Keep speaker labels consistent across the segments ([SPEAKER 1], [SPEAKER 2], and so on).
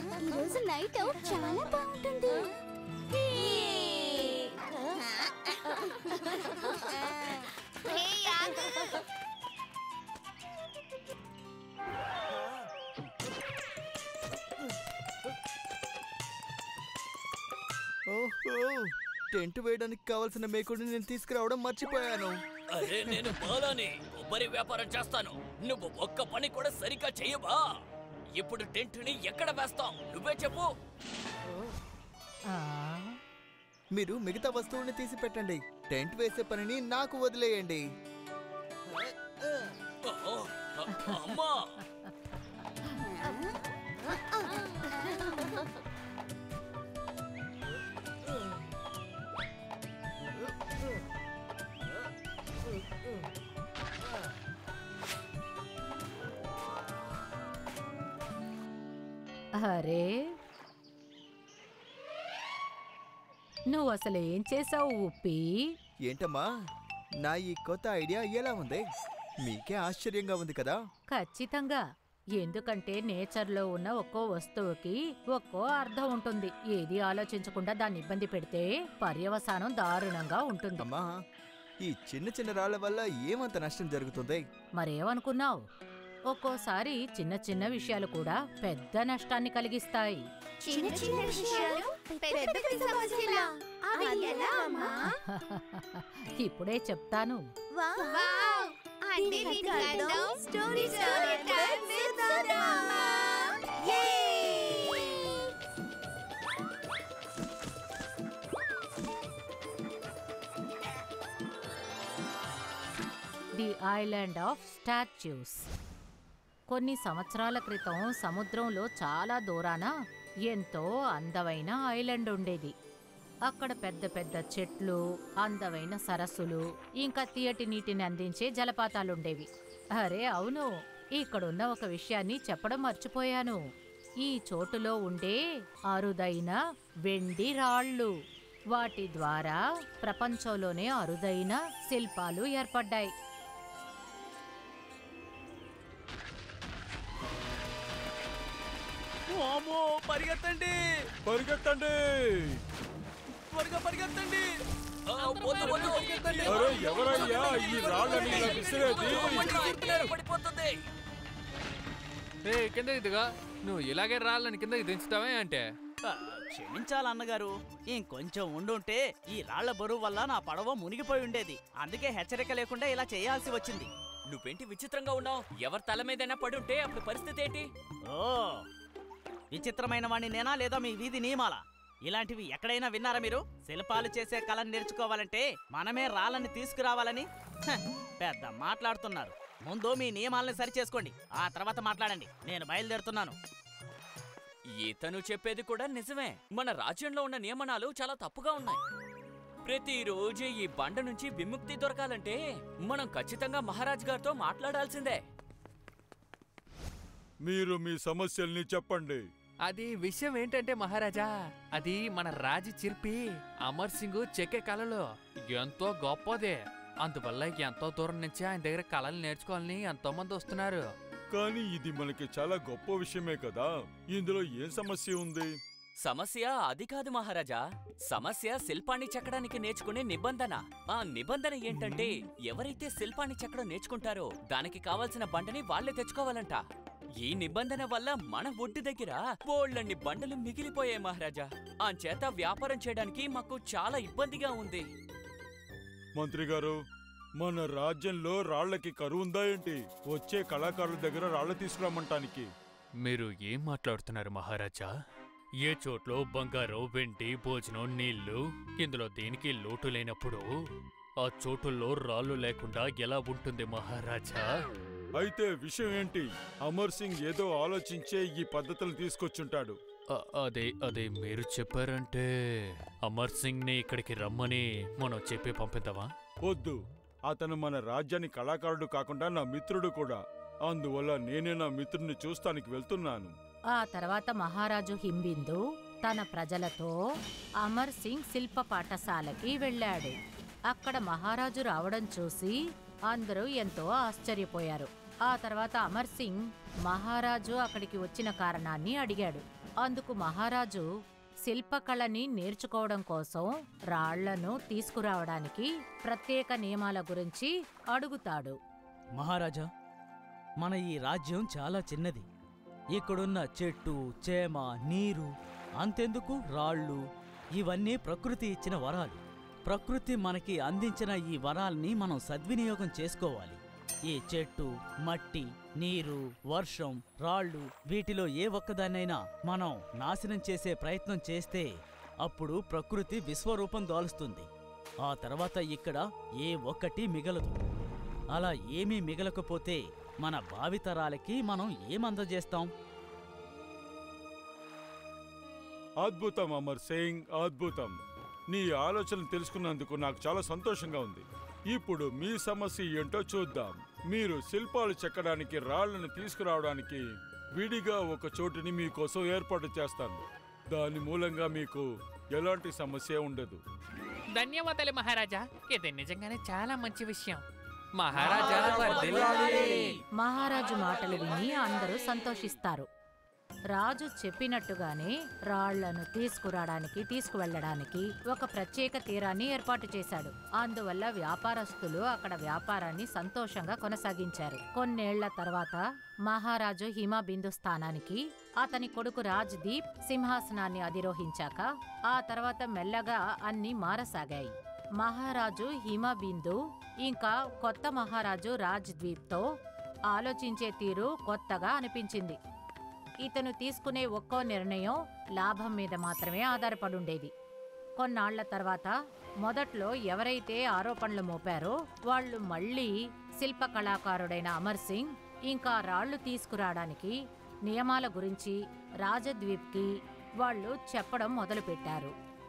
[SPEAKER 1] ఈ రోజు night out చాలా బాగుంటుంది
[SPEAKER 2] ఓహో టెంట్ వేయడానికి కావాల్సిన మేకుడిని నేను తీసుకురావడం మర్చిపోయాను
[SPEAKER 3] అరే నేను బాలాని కొబ్బరి వ్యాపారం చేస్తాను నువ్వు ఒక్క పని కూడా సరిగ్గా చెయ్యవా ఇప్పుడు టెంట్ ని ఎక్కడ వేస్తాం నువ్వే చెప్పు
[SPEAKER 2] మీరు మిగతా వస్తువుల్ని తీసి పెట్టండి టెంట్ వేసే పనిని నాకు వదిలేయండి
[SPEAKER 3] ఓ, అ- అమ్మా
[SPEAKER 4] అరే నువ్వు అసలు ఏం చేసావు ఉప్పి
[SPEAKER 2] ఏంటమ్మా నా ఈ కొత్త ఐడియా ఎలా ఉంది మీకే ఆశ్చర్యంగా ఉంది కదా
[SPEAKER 4] ఖచ్చితంగా ఎందుకంటే నేచర్లో ఉన్న ఒక్కో వస్తువుకి ఒక్కో అర్థం ఉంటుంది ఏది ఆలోచించకుండా దాన్ని ఇబ్బంది పెడితే పర్యవసానం దారుణంగా ఉంటుంది
[SPEAKER 2] అమ్మా ఈ చిన్న చిన్న రాళ్ల వల్ల ఏమంత నష్టం జరుగుతుంది
[SPEAKER 4] మరేమనుకున్నావు ఒక్కోసారి చిన్న చిన్న విషయాలు కూడా పెద్ద నష్టాన్ని కలిగిస్తాయి
[SPEAKER 1] చిన్న చిన్న విషయాలు పెద్ద పెద్ద సమస్యలా అవి ఎలా అమ్మా
[SPEAKER 4] ఇప్పుడే చెప్తాను
[SPEAKER 1] వావ్ అంటే దీని అర్థం story story time with Sudha యే
[SPEAKER 4] ది ఐలాండ్ ఆఫ్ స్టాచ్యూస్ కొన్ని సంవత్సరాల క్రితం సముద్రంలో చాలా దూరాన ఎంతో అందమైన ఐలాండ్ ఉండేది అక్కడ పెద్ద పెద్ద చెట్లు అందమైన సరస్సులు ఇంకా తీయటి నీటిని అందించే జలపాతాలుండేవి అరే అవును ఇక్కడున్న ఒక విషయాన్ని చెప్పడం మర్చిపోయాను ఈ చోటులో ఉండే అరుదైన వెండి రాళ్ళు వాటి ద్వారా ప్రపంచంలోనే అరుదైన శిల్పాలు ఏర్పడ్డాయి
[SPEAKER 3] అమ్మో పరిగెత్తండి
[SPEAKER 5] పరిగెత్తండి
[SPEAKER 3] త్వరగా పరిగెత్తండి ఆ, వద్దు, వద్దు.
[SPEAKER 5] అరే ఎవరయ్యా ఈ రాళ్ళని ఇలా విసిరేది
[SPEAKER 3] బండి ఊరుకునేలా పడిపోతుంది
[SPEAKER 6] ఏ కింద ఇదిగా నువ్వు ఇలాగే రాళ్ళని కిందకి దించుతావే అంటే
[SPEAKER 7] ఆ, క్షమించాలి అన్నగారు ఇంకొంచెం ఉండుంటే ఈ రాళ్ల బరువు వల్ల నా పడవ మునిగిపోయి ఉండేది అందుకే హెచ్చరిక లేకుండా ఇలా చేయాల్సి వచ్చింది
[SPEAKER 3] నువ్వేంటి విచిత్రంగా ఉన్నావు ఎవరి తల మీదైనా పడి ఉంటే అప్పుడు పరిస్థితి ఏంటి
[SPEAKER 7] ఓ విచిత్రమైన వాణ్ణి నేనా లేదా మీ వీధి నియమాల ఇలాంటివి ఎక్కడైనా విన్నారా మీరు శిల్పాలు చేసే కళను నేర్చుకోవాలంటే మనమే రాళ్ళని తీసుకురావాలని హ, పెద్ద మాట్లాడుతున్నారు ముందు మీ నియమాలను సరిచేసుకోండి ఆ తర్వాత మాట్లాడండి నేను బయలుదేరుతున్నాను
[SPEAKER 3] ఇతను చెప్పేది కూడా నిజమే మన రాజ్యంలో ఉన్న నియమనాలు చాలా తప్పుగా ఉన్నాయి ప్రతిరోజు ఈ బండ నుంచి విముక్తి దొరకాలంటే మనం ఖచ్చితంగా మహారాజ్ గారితో మాట్లాడాల్సిందే
[SPEAKER 5] మీరు మీ సమస్యల్ని చెప్పండి
[SPEAKER 6] అది విషయం ఏంటంటే మహారాజా అది మన రాజు చిర్పి అమర్ సింగ్ చెక్కే కళలు ఎంతో గొప్పదే అందువల్ల ఎంతో దూరం నుంచి ఆయన దగ్గర కళలు నేర్చుకోవాలని ఎంతో మంది వస్తున్నారు
[SPEAKER 5] కానీ ఇది మనకి చాలా గొప్ప విషయమే కదా ఇందులో ఏం సమస్య ఉంది
[SPEAKER 3] సమస్య అది కాదు మహారాజా సమస్య శిల్పాన్ని చెక్కడానికి నేర్చుకునే నిబంధన ఆ నిబంధన ఏంటంటే ఎవరైతే శిల్పాన్ని చెక్కడం నేర్చుకుంటారో దానికి కావాల్సిన బండని వాళ్ళే తెచ్చుకోవాలంట ఈ నిబంధన వల్ల మన ఒడ్డు దగ్గర బోళ్ళన్ని బండలు మిగిలిపోయాయి మహారాజా అంచేత వ్యాపారం చేయడానికి మాకు చాలా ఇబ్బందిగా ఉంది
[SPEAKER 5] మంత్రి గారు మన రాజ్యంలో రాళ్లకి కరువు ఉందా ఏంటి వచ్చే కళాకారుల దగ్గర రాళ్ళు తీసుకురమ్మంటానికి
[SPEAKER 6] మీరు ఏం మాట్లాడుతున్నారు మహారాజా ఏ చోట్లో బంగారం వెండి భోజనం నీళ్లు ఇందులో దేనికి లోటు లేనప్పుడు ఆ చోటుల్లో రాళ్ళు లేకుండా ఎలా ఉంటుంది మహారాజా
[SPEAKER 5] అయితే విషయం ఏంటి అమర్ సింగ్ ఏదో ఆలోచించే ఈ పద్ధతులు తీసుకొచ్చుంటాడు
[SPEAKER 6] అ- అదే అదే మీరు చెప్పారంటే అమర్ సింగ్ ని ఇక్కడికి రమ్మని మనం చెప్పి పంపిద్దామా
[SPEAKER 5] వద్దు అతను మన రాజ్యాన్ని కళాకారుడు కాకుండా నా మిత్రుడు కూడా అందువల్ల నేనే నా మిత్రుడిని చూస్తానికి వెళ్తున్నాను
[SPEAKER 4] ఆ తర్వాత మహారాజు హింబిందు తన ప్రజలతో అమర్ సింగ్ శిల్ప పాఠశాలకి వెళ్ళాడు అక్కడ మహారాజు రావడం చూసి అందరూ ఎంతో ఆశ్చర్యపోయారు ఆ తర్వాత అమర్ సింగ్ మహారాజు అక్కడికి వచ్చిన కారణాన్ని అడిగాడు అందుకు మహారాజు శిల్పకళని నేర్చుకోవడం కోసం రాళ్లను తీసుకురావడానికి ప్రత్యేక నియమాల గురించి అడుగుతాడు
[SPEAKER 7] మహారాజా మన ఈ రాజ్యం చాలా చిన్నది ఇక్కడున్న చెట్టు చేమ నీరు అంతెందుకు రాళ్ళు ఇవన్నీ ప్రకృతి ఇచ్చిన వరాలు ప్రకృతి మనకి అందించిన ఈ వరాల్ని మనం సద్వినియోగం చేసుకోవాలి ఈ చెట్టు మట్టి నీరు వర్షం రాళ్ళు వీటిలో ఏ ఒక్కదాన్నైనా మనం నాశనం చేసే ప్రయత్నం చేస్తే అప్పుడు ప్రకృతి విశ్వరూపం దాలుస్తుంది ఆ తర్వాత ఇక్కడ ఏ ఒక్కటి మిగలదు అలా ఏమీ మిగలకపోతే మన భావితరాలకి మనం ఏమందజేస్తాం
[SPEAKER 5] అద్భుతం అమర్ సింగ్ అద్భుతం నీ ఆలోచన తెలుసుకున్నందుకు నాకు చాలా సంతోషంగా ఉంది ఇప్పుడు మీ సమస్య ఏంటో చూద్దాం మీరు శిల్పాలు చెక్కడానికి రాళ్లను తీసుకురావడానికి విడిగా ఒక చోటుని మీకోసం ఏర్పాటు చేస్తాను దాని మూలంగా మీకు ఎలాంటి సమస్య ఉండదు
[SPEAKER 6] ధన్యవాదాలు మహారాజా ఇది నిజంగానే చాలా మంచి విషయం మహారాజా వర్ధిల్లాలి.
[SPEAKER 4] మహారాజు మాటలు విని అందరూ సంతోషిస్తారు రాజు చెప్పినట్టుగానే రాళ్లను తీసుకురావడానికి తీసుకువెళ్ళడానికి ఒక ప్రత్యేక తీరాన్ని ఏర్పాటు చేశాడు అందువల్ల వ్యాపారస్తులు అక్కడ వ్యాపారాన్ని సంతోషంగా కొనసాగించారు కొన్నేళ్ల తర్వాత మహారాజు హిమబిందు స్థానానికి అతని కొడుకు రాజ్దీప్ సింహాసనాన్ని అధిరోహించాక ఆ తర్వాత మెల్లగా అన్ని మారసాగాయి మహారాజు హిమబిందు ఇంకా కొత్త మహారాజు రాజ్ద్వీప్తో ఆలోచించే తీరు కొత్తగా అనిపించింది ఇతను తీసుకునే ఒక్కో నిర్ణయం లాభం మీద మాత్రమే ఆధారపడుండేది కొన్నాళ్ల తర్వాత మొదట్లో ఎవరైతే ఆరోపణలు మోపారో వాళ్ళు మళ్ళీ శిల్ప కళాకారుడైన అమర్ సింగ్ ఇంకా రాళ్లు తీసుకురావడానికి నియమాల గురించి రాజద్వీప్కి వాళ్ళు చెప్పడం మొదలుపెట్టారు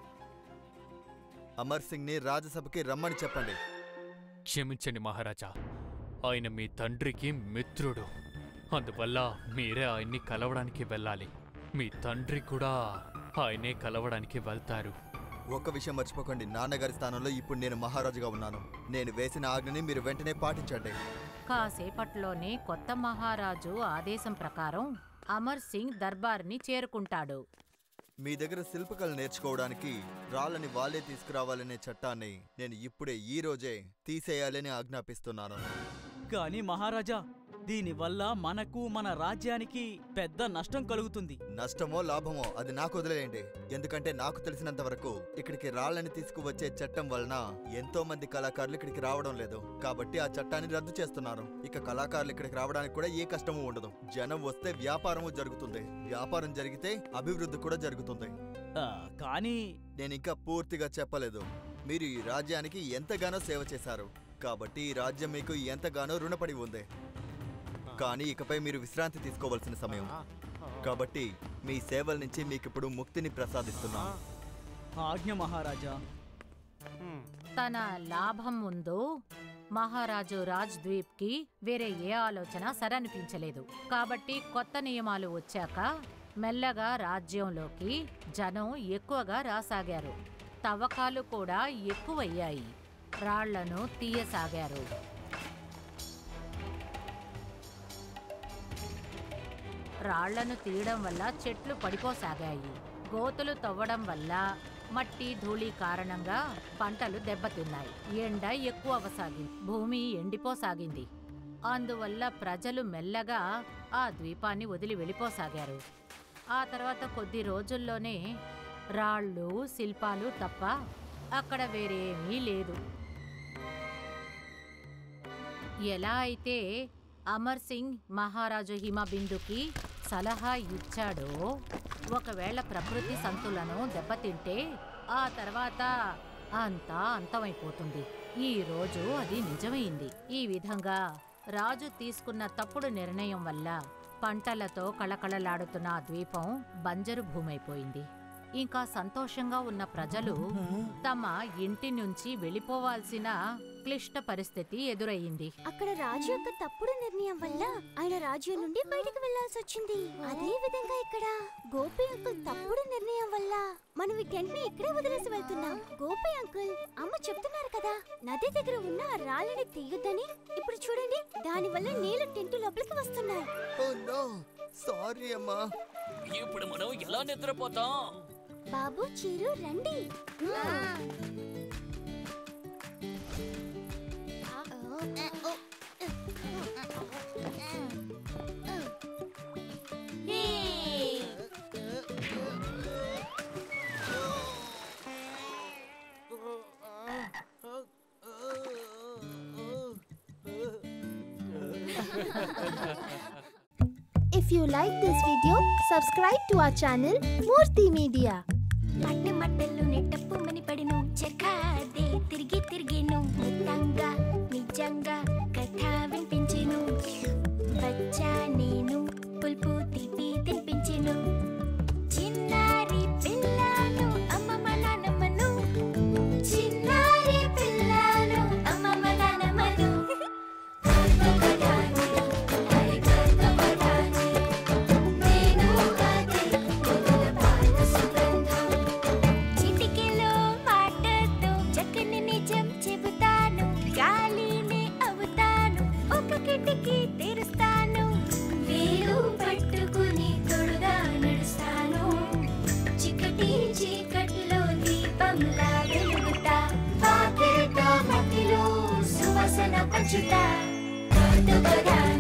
[SPEAKER 2] అమర్ సింగ్ ని రాజ్యసభకి రమ్మని చెప్పండి
[SPEAKER 6] క్షమించండి మహారాజా ఆయన మీ తండ్రికి మిత్రుడు అందువల్ల మీరే ఆయన్ని కలవడానికి వెళ్ళాలి మీ తండ్రి కూడా ఆయనే కలవడానికి వెళ్తారు
[SPEAKER 2] ఒక్క విషయం మర్చిపోకండి నాన్నగారి స్థానంలో ఇప్పుడు నేను మహారాజుగా ఉన్నాను నేను వేసిన ఆజ్ఞని మీరు వెంటనే పాటించండి
[SPEAKER 4] కాసేపట్లోనే కొత్త మహారాజు ఆదేశం ప్రకారం అమర్ సింగ్ దర్బార్ని చేరుకుంటాడు
[SPEAKER 2] మీ దగ్గర శిల్పకళ నేర్చుకోవడానికి రాళ్ళని వాళ్ళే తీసుకురావాలనే చట్టాన్ని నేను ఇప్పుడే ఈ రోజే తీసేయాలని ఆజ్ఞాపిస్తున్నాను
[SPEAKER 7] కానీ మహారాజా దీనివల్ల మనకు మన రాజ్యానికి పెద్ద నష్టం కలుగుతుంది
[SPEAKER 2] నష్టమో లాభమో అది నాకు వదిలేయండి ఎందుకంటే నాకు తెలిసినంత వరకు ఇక్కడికి రాళ్ళని తీసుకువచ్చే చట్టం వలన ఎంతో మంది కళాకారులు ఇక్కడికి రావడం లేదు కాబట్టి ఆ చట్టాన్ని రద్దు చేస్తున్నారు ఇక కళాకారులు ఇక్కడికి రావడానికి కూడా ఏ కష్టము ఉండదు జనం వస్తే వ్యాపారము జరుగుతుంది వ్యాపారం జరిగితే అభివృద్ధి కూడా జరుగుతుంది
[SPEAKER 7] ఆ, కానీ
[SPEAKER 2] నేను ఇంకా పూర్తిగా చెప్పలేదు మీరు ఈ రాజ్యానికి ఎంతగానో సేవ చేశారు కాబట్టి ఈ రాజ్యం మీకు ఎంతగానో రుణపడి ఉంది కానీ ఇకపై మీరు విశ్రాంతి తీసుకోవాల్సిన సమయం కాబట్టి మీ సేవల నుంచి మీకు ఇప్పుడు ముక్తిని ప్రసాదిస్తున్నాను
[SPEAKER 7] ఆజ్ఞ మహారాజా
[SPEAKER 4] తన లాభం ముందు మహారాజు రాజ్ ద్వీప్కి వేరే ఏ ఆలోచన సరనిపించలేదు కాబట్టి కొత్త నియమాలు వచ్చాక మెల్లగా రాజ్యంలోకి జనం ఎక్కువగా రాసాగారు తవ్వకాలు కూడా ఎక్కువయ్యాయి రాళ్లను తీయసాగారు రాళ్లను తీయడం వల్ల చెట్లు పడిపోసాగాయి గోతులు తవ్వడం వల్ల మట్టి ధూళి కారణంగా పంటలు దెబ్బతిన్నాయి ఎండ ఎక్కువ అవసాగింది భూమి ఎండిపోసాగింది అందువల్ల ప్రజలు మెల్లగా ఆ ద్వీపాన్ని వదిలి వెళ్ళిపోసాగారు ఆ తర్వాత కొద్ది రోజుల్లోనే రాళ్ళు శిల్పాలు తప్ప అక్కడ వేరేమీ లేదు ఎలా అయితే అమర్ సింగ్ మహారాజు హిమబిందుకి సలహా ఇచ్చాడో ఒకవేళ ప్రకృతి సంతులను దెబ్బతింటే ఆ తర్వాత అంతా అంతమైపోతుంది ఈ రోజు అది నిజమైంది ఈ విధంగా రాజు తీసుకున్న తప్పుడు నిర్ణయం వల్ల పంటలతో కళకళలాడుతున్న ఆ ద్వీపం బంజరు భూమైపోయింది ఇంకా సంతోషంగా ఉన్న ప్రజలు తమ ఇంటి నుంచి వెళ్ళిపోవాల్సిన క్లిష్ట పరిస్థితి ఎదురయ్యింది
[SPEAKER 1] అక్కడ రాజు యొక్క తప్పుడు నిర్ణయం వల్ల ఆయన రాజ్యం నుండి బయటకు వెళ్లాల్సి వచ్చింది అదే విధంగా ఇక్కడ గోపి అంకుల్ తప్పుడు నిర్ణయం వల్ల మనం ఈ టెంట్ ని ఇక్కడే వదిలేసి వెళ్తున్నాం గోపి అంకుల్ అమ్మ చెప్తున్నారు కదా నది దగ్గర ఉన్న ఆ రాళ్ళని తీయొద్దని ఇప్పుడు చూడండి దాని వల్ల నీళ్లు టెంట్ లోపలికి వస్తున్నాయి
[SPEAKER 2] ఓ నో సారీ అమ్మా
[SPEAKER 3] ఇప్పుడు మనం ఎలా నిద్రపోతాం
[SPEAKER 1] బాబు చీరు రండి
[SPEAKER 8] If you like this video, subscribe to our channel Murthy Media.
[SPEAKER 1] మట్టి మట్టెలు నెట్టప్పు మని పడిను చెక్కాదే తిరిగి తిరిగిను మొత్తంగా నిజంగా కథ వినిపించెను బచ్చా నేను పులుపు తీపి తినిపించెను చిన్నారి పిల్లను అమ్మమ్మ నానమ్మను చిన్నారి పిల్లను అమ్మమ్మ నానమ్మను కథపదాని, హరి కథపదాని, నేను అదే మొదల పాట సుగంధం చిటికెలో మాటతో చక్కని నిజం చెబుతాను గాలిని అవుతాను ఒక కిటికీ తెరుస్తాను వేలు పట్టుకుని తొడుగా నడుస్తాను చికటి చీకట్లో దీపంలా వెలుగుతా పాకిట మట్టిలో సువాసన పంచుతా కథపదాని